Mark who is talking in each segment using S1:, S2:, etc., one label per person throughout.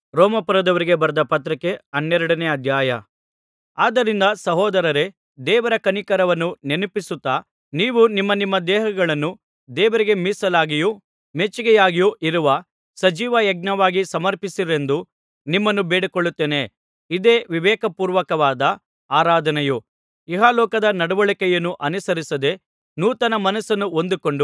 S1: ರೋಮಾಪುರದವರಿಗೆ ಬರೆದ ಪತ್ರಿಕೆ ಹನ್ನೆರಡನೇ ಅಧ್ಯಾಯ ಆದ್ದರಿಂದ ಸಹೋದರರೇ ದೇವರ ಕನಿಕರವನ್ನು ನೆನಪಿಸುತ್ತಾ ನೀವು ನಿಮ್ಮ ನಿಮ್ಮ ದೇಹಗಳನ್ನು ದೇವರಿಗೆ ಮೀಸಲಾಗಿಯೂ ಮೆಚ್ಚಿಕೆಯಾಗಿಯೂ ಇರುವ ಸಜೀವ ಯಜ್ಞವಾಗಿ ಸಮರ್ಪಿಸಿರೆಂದು ನಿಮ್ಮನ್ನು ಬೇಡಿಕೊಳ್ಳುತ್ತೇನೆ ಇದೇ ವಿವೇಕಪೂರ್ವಕವಾದ ಆರಾಧನೆಯು ಇಹಲೋಕದ ನಡವಳಿಕೆಯನ್ನು ಅನುಸರಿಸದೆ ನೂತನ ಮನಸ್ಸನ್ನು ಹೊಂದಿಕೊಂಡು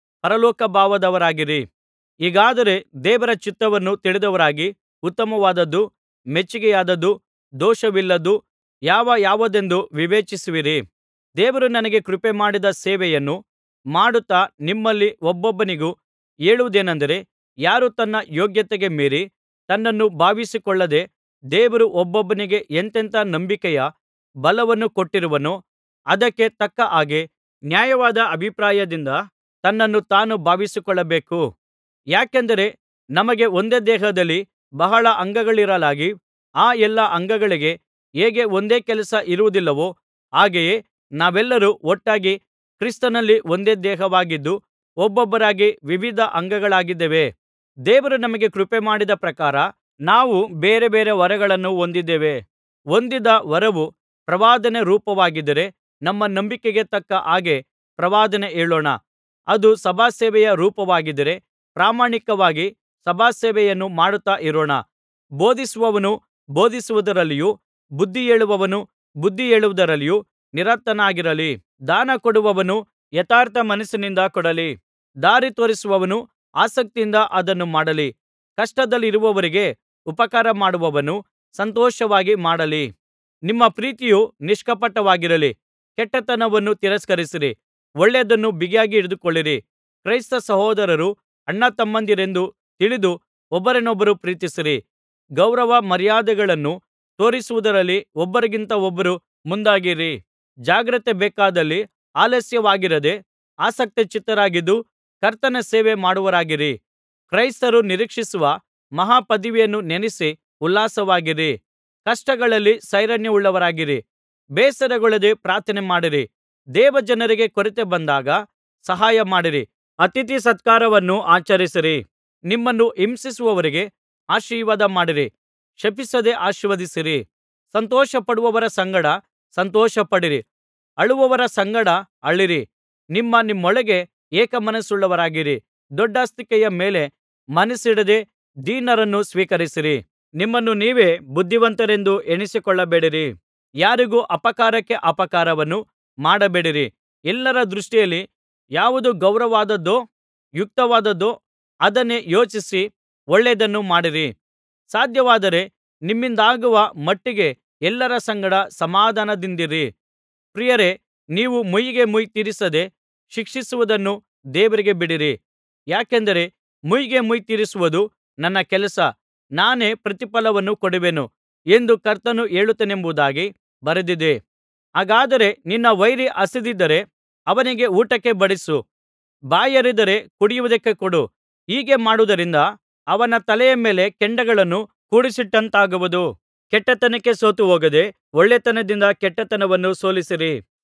S1: ಪರಲೋಕಭಾವದವರಾಗಿರಿ ಹೀಗಾದರೆ ದೇವರ ಚಿತ್ತವನ್ನು ತಿಳಿದವರಾಗಿ ಉತ್ತಮವಾದದ್ದೂ ಮೆಚ್ಚಿಕೆಯಾದದ್ದೂ ದೋಷವಿಲ್ಲದ್ದೂ ಯಾವ ಯಾವುದೆಂದು ವಿವೇಚಿಸುವಿರಿ ದೇವರು ನನಗೆ ಕೃಪೆಮಾಡಿದ ಸೇವೆಯನ್ನು ಮಾಡುತ್ತಾ ನಿಮ್ಮಲ್ಲಿ ಒಬ್ಬೊಬ್ಬನಿಗೂ ಹೇಳುವುದೇನಂದರೆ ಯಾರೂ ತನ್ನ ಯೋಗ್ಯತೆಗೆ ಮೀರಿ ತನ್ನನ್ನು ಭಾವಿಸಿಕೊಳ್ಳದೆ ದೇವರು ಒಬ್ಬೊಬ್ಬನಿಗೆ ಎಂತೆಂಥ ನಂಬಿಕೆಯ ಬಲವನ್ನು ಕೊಟ್ಟಿರುವನೋ ಅದಕ್ಕೆ ತಕ್ಕ ಹಾಗೆ ನ್ಯಾಯವಾದ ಅಭಿಪ್ರಾಯದಿಂದ ತನ್ನನ್ನು ತಾನು ಭಾವಿಸಿಕೊಳ್ಳಬೇಕು ಯಾಕೆಂದರೆ ನಮಗೆ ಒಂದೇ ದೇಹದಲ್ಲಿ ಬಹಳ ಅಂಗಗಳಿರಲಾಗಿ ಆ ಎಲ್ಲಾ ಅಂಗಗಳಿಗೆ ಹೇಗೆ ಒಂದೇ ಕೆಲಸ ಇರುವುದಿಲ್ಲವೋ ಹಾಗೆಯೇ ನಾವೆಲ್ಲರೂ ಒಟ್ಟಾಗಿ ಕ್ರಿಸ್ತನಲ್ಲಿ ಒಂದೇ ದೇಹವಾಗಿದ್ದು ಒಬ್ಬೊಬ್ಬರಾಗಿ ವಿವಿಧ ಅಂಗಗಳಾಗಿದ್ದೇವೆ ದೇವರು ನಮಗೆ ಕೃಪೆಮಾಡಿದ ಪ್ರಕಾರ ನಾವು ಬೇರೆ ಬೇರೆ ವರಗಳನ್ನು ಹೊಂದಿದ್ದೇವೆ ಹೊಂದಿದ ವರವು ಪ್ರವಾದನೆ ರೂಪವಾಗಿದ್ದರೆ ನಮ್ಮ ನಂಬಿಕೆಗೆ ತಕ್ಕ ಹಾಗೆ ಪ್ರವಾದನೆ ಹೇಳೋಣ ಅದು ಸಭಾಸೇವೆಯ ರೂಪವಾಗಿದ್ದರೆ ಪ್ರಾಮಾಣಿಕವಾಗಿ ಸಭಾಸೇವೆಯನ್ನು ಮಾಡುತ್ತಾ ಇರೋಣ ಬೋಧಿಸುವವನು ಬೋಧಿಸುವುದರಲ್ಲಿಯೂ ಬುದ್ಧಿಹೇಳುವವನು ಬುದ್ಧಿ ಹೇಳುವುದರಲ್ಲಿಯೂ ನಿರತನಾಗಿರಲಿ ದಾನಕೊಡುವವನು ಯಥಾರ್ಥ ಮನಸ್ಸಿನಿಂದ ಕೊಡಲಿ ದಾರಿ ತೋರಿಸುವವನು ಆಸಕ್ತಿಯಿಂದ ಅದನ್ನು ಮಾಡಲಿ ಕಷ್ಟದಲ್ಲಿರುವವರಿಗೆ ಉಪಕಾರ ಮಾಡುವವನು ಸಂತೋಷವಾಗಿ ಮಾಡಲಿ ನಿಮ್ಮ ಪ್ರೀತಿಯು ನಿಷ್ಕಪಟವಾಗಿರಲಿ ಕೆಟ್ಟತನವನ್ನು ತಿರಸ್ಕರಿಸಿರಿ ಒಳ್ಳೆಯದನ್ನು ಬಿಗಿಯಾಗಿ ಹಿಡಿದುಕೊಳ್ಳಿರಿ ಕ್ರೈಸ್ತ ಸಹೋದರರು ಅಣ್ಣತಮ್ಮಂದಿರೆಂದು ತಿಳಿದು ಒಬ್ಬರನ್ನೊಬ್ಬರು ಪ್ರೀತಿಸಿರಿ ಗೌರವ ಮರ್ಯಾದೆಗಳನ್ನು ತೋರಿಸುವುದರಲ್ಲಿ ಒಬ್ಬರಿಗಿಂತ ಒಬ್ಬರು ಮುಂದಾಗಿರಿ ಜಾಗ್ರತೆ ಬೇಕಾದಲ್ಲಿ ಆಲಸ್ಯವಾಗಿರದೆ ಆಸಕ್ತಚಿತ್ತರಾಗಿದ್ದು ಕರ್ತನ ಸೇವೆ ಮಾಡುವವರಾಗಿರಿ ಕ್ರೈಸ್ತರು ನಿರೀಕ್ಷಿಸುವ ಮಹಾ ಪದವಿಯನ್ನು ನೆನಸಿ ಉಲ್ಲಾಸವಾಗಿರಿ ಕಷ್ಟಗಳಲ್ಲಿ ಸೈರಣೆಯುಳ್ಳವರಾಗಿರಿ ಬೇಸರಗೊಳ್ಳದೆ ಪ್ರಾರ್ಥನೆ ಮಾಡಿರಿ ದೇವಜನರಿಗೆ ಕೊರತೆ ಬಂದಾಗ ಸಹಾಯ ಮಾಡಿರಿ ಅತಿಥಿ ಸತ್ಕಾರವನ್ನು ಆಚರಿಸಿರಿ ನಿಮ್ಮನ್ನು ಹಿಂಸಿಸುವವರಿಗೆ ಆಶೀರ್ವಾದ ಮಾಡಿರಿ ಶಪಿಸದೆ ಆಶೀರ್ವದಿಸಿರಿ ಸಂತೋಷಪಡುವವರ ಸಂಗಡ ಸಂತೋಷಪಡಿರಿ ಅಳುವವರ ಸಂಗಡ ಅಳಿರಿ ನಿಮ್ಮ ನಿಮ್ಮೊಳಗೆ ಏಕಮನಸ್ಸುಳ್ಳವರಾಗಿರಿ ದೊಡ್ಡಸ್ತಿಕೆಯ ಮೇಲೆ ಮನಸ್ಸಿಡದೆ ದೀನರನ್ನು ಸ್ವೀಕರಿಸಿರಿ ನಿಮ್ಮನ್ನು ನೀವೇ ಬುದ್ಧಿವಂತರೆಂದು ಎಣಿಸಿಕೊಳ್ಳಬೇಡಿರಿ ಯಾರಿಗೂ ಅಪಕಾರಕ್ಕೆ ಅಪಕಾರವನ್ನು ಮಾಡಬೇಡಿರಿ ಎಲ್ಲರ ದೃಷ್ಟಿಯಲ್ಲಿ ಯಾವುದು ಗೌರವವಾದದ್ದೋ ಯುಕ್ತವಾದದ್ದೋ ಅದನ್ನೇ ಯೋಚಿಸಿ ಒಳ್ಳೆಯದನ್ನು ಮಾಡಿರಿ ಸಾಧ್ಯವಾದರೆ ನಿಮ್ಮಿಂದಾಗುವ ಮಟ್ಟಿಗೆ ಎಲ್ಲರ ಸಂಗಡ ಸಮಾಧಾನದಿಂದಿರಿ ಪ್ರಿಯರೇ ನೀವು ಮುಯ್ಯಿಗೆ ಮುಯ್ಯಿ ತೀರಿಸದೆ ಶಿಕ್ಷಿಸುವುದನ್ನು ದೇವರಿಗೆ ಬಿಡಿರಿ ಯಾಕೆಂದರೆ ಮುಯ್ಯಿಗೆ ಮುಯ್ಯಿ ತೀರಿಸುವುದು ನನ್ನ ಕೆಲಸ ನಾನೇ ಪ್ರತಿಫಲವನ್ನು ಕೊಡುವೆನು ಎಂದು ಕರ್ತನು ಹೇಳುತ್ತಾನೆಂಬುದಾಗಿ ಬರೆದಿದೆ ಹಾಗಾದರೆ ನಿನ್ನ ವೈರಿ ಹಸಿದಿದ್ದರೆ ಅವನಿಗೆ ಊಟಕ್ಕೆ ಬಡಿಸು ಬಾಯಾರಿದ್ದರೆ ಕುಡಿಯುವುದಕ್ಕೆ ಕೊಡು ಹೀಗೆ ಮಾಡುವುದರಿಂದ ಅವನ ತಲೆಯ ಮೇಲೆ ಕೆಂಡಗಳನ್ನು ಕೂಡಿಸಿಟ್ಟಂತಾಗುವುದು ಕೆಟ್ಟತನಕ್ಕೆ ಸೋತುಹೋಗದೆ ಒಳ್ಳೆತನದಿಂದ ಕೆಟ್ಟತನವನ್ನು ಸೋಲಿಸಿರಿ